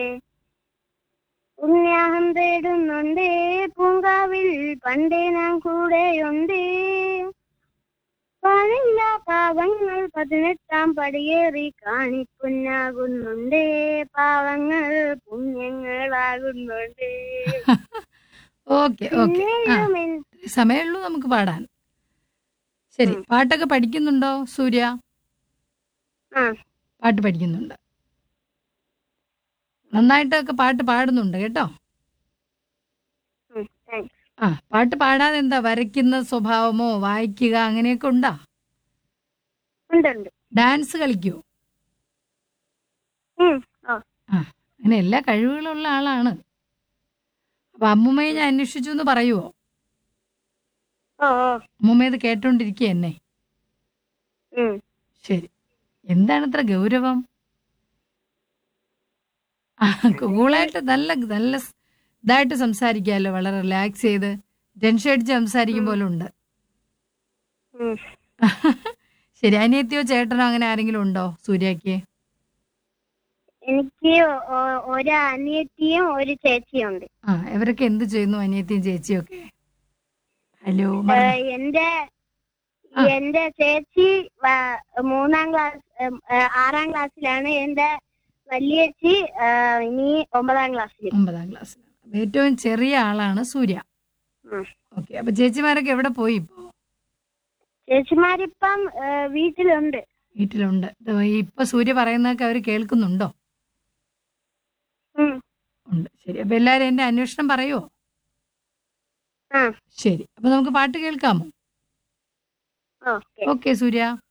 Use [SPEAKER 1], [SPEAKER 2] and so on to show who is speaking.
[SPEAKER 1] ഉണ്യാഹം തേടുന്നുണ്ട് പൂങ്കാവിൽ പണ്ടേ നാം കൂടെയുണ്ട് പണില്ല പാവങ്ങൾ പതിനെട്ടാം പടിയേറി കാണിക്കുന്നാകുന്നുണ്ട് പാവങ്ങൾ പുണ്യങ്ങളാകുന്നുണ്ട്
[SPEAKER 2] ഓക്കെ ഓക്കെ ആ
[SPEAKER 1] പിന്നെയും എൻ-
[SPEAKER 2] സമയമുള്ളൂ നമുക്ക് പാടാൻ ശരി പാട്ടൊക്കെ പഠിക്കുന്നുണ്ടോ സൂര്യ
[SPEAKER 1] ആ
[SPEAKER 2] പാട്ട് പഠിക്കുന്നുണ്ട് നന്നായിട്ടൊക്കെ പാട്ട് പാടുന്നുണ്ട് കേട്ടോ
[SPEAKER 1] ഉം, താങ്ക്സ്
[SPEAKER 2] ആ പാട്ട് പാടാതെ എന്താ വരയ്ക്കുന്ന സ്വഭാവമോ വായിക്കുക അങ്ങനെയൊക്കെ ഉണ്ടോ
[SPEAKER 1] ഉണ്ട് ഉണ്ട്
[SPEAKER 2] ഡാൻസ് കളിക്കുവോ
[SPEAKER 1] ഉം, ഓ
[SPEAKER 2] ആ അങ്ങനെ എല്ലാ കഴിവുകളുള്ള ആളാണ് അപ്പൊ അമ്മുമ്മയെ ഞാൻ അന്വേഷിച്ചു എന്ന് പറയുവോ
[SPEAKER 1] ഓ ഓ
[SPEAKER 2] അമ്മുമ്മ ഇത് കേട്ടോണ്ടിരിക്കുക എന്നെ
[SPEAKER 1] ഉം.
[SPEAKER 2] ശരി എന്താണ് ഇത്ര ഗൗരവം ആ, കൂളായിട്ട് നല്ല നല്ല സ് ഇതായിട്ട് സംസാരിക്കാമല്ലോ വളരെ റിലാക്സ് ചെയ്ത് ടെൻഷൻ അടിച്ച് സംസാരിക്കും പോലെ ഉണ്ട്
[SPEAKER 1] ഉം.
[SPEAKER 2] ശരി അനിയത്തിയോ ചേട്ടനോ അങ്ങനെ ആരെങ്കിലും ഉണ്ടോ സൂര്യക്ക്
[SPEAKER 1] എനിക്ക് ഒ- ഒരു അനിയത്തിയും ഒരു ചേച്ചിയും ഉണ്ട്
[SPEAKER 2] ആ ഇവരൊക്കെ എന്ത് ചെയ്യുന്നു അനിയത്തിയും ചേച്ചിയും ഒക്കെ ഹലോ
[SPEAKER 1] ഏഹ് എന്റെ
[SPEAKER 2] ആ.
[SPEAKER 1] എന്റെ ചേച്ചി വ- മൂന്നാം ക്ലാസ് ഏഹ്, ഏഹ്, ആറാം ക്ലാസ്സിലാണ് എന്റെ വലിയേച്ചി ഏഹ്, ഇനി ഒമ്പതാം ക്ലാസ്സിൽ
[SPEAKER 2] ഒമ്പതാം ക്ലാസ്സിലാണ് അപ്പൊ ഏറ്റവും ചെറിയ ആളാണ് സൂര്യ
[SPEAKER 1] ഉം.
[SPEAKER 2] ഓക്കെ അപ്പൊ ചേച്ചിമാരൊക്കെ എവിടെ പോയി ഇപ്പോ
[SPEAKER 1] ചേച്ചിമാരിപ്പം ഏഹ്, വീട്ടിലുണ്ട്
[SPEAKER 2] വീട്ടിലുണ്ട് ഇത് ഇപ്പൊ സൂര്യ പറയുന്നതൊക്കെ അവർ കേൾക്കുന്നുണ്ടോ
[SPEAKER 1] ഉം.
[SPEAKER 2] ഉണ്ട് ശരി അപ്പൊ എല്ലാരും എന്റെ അന്വേഷണം പറയുവോ
[SPEAKER 1] ആ
[SPEAKER 2] ശരി അപ്പൊ നമുക്ക് പാട്ട് കേൾക്കാമോ
[SPEAKER 1] ഓക്കെ
[SPEAKER 2] ഓക്കെ സൂര്യ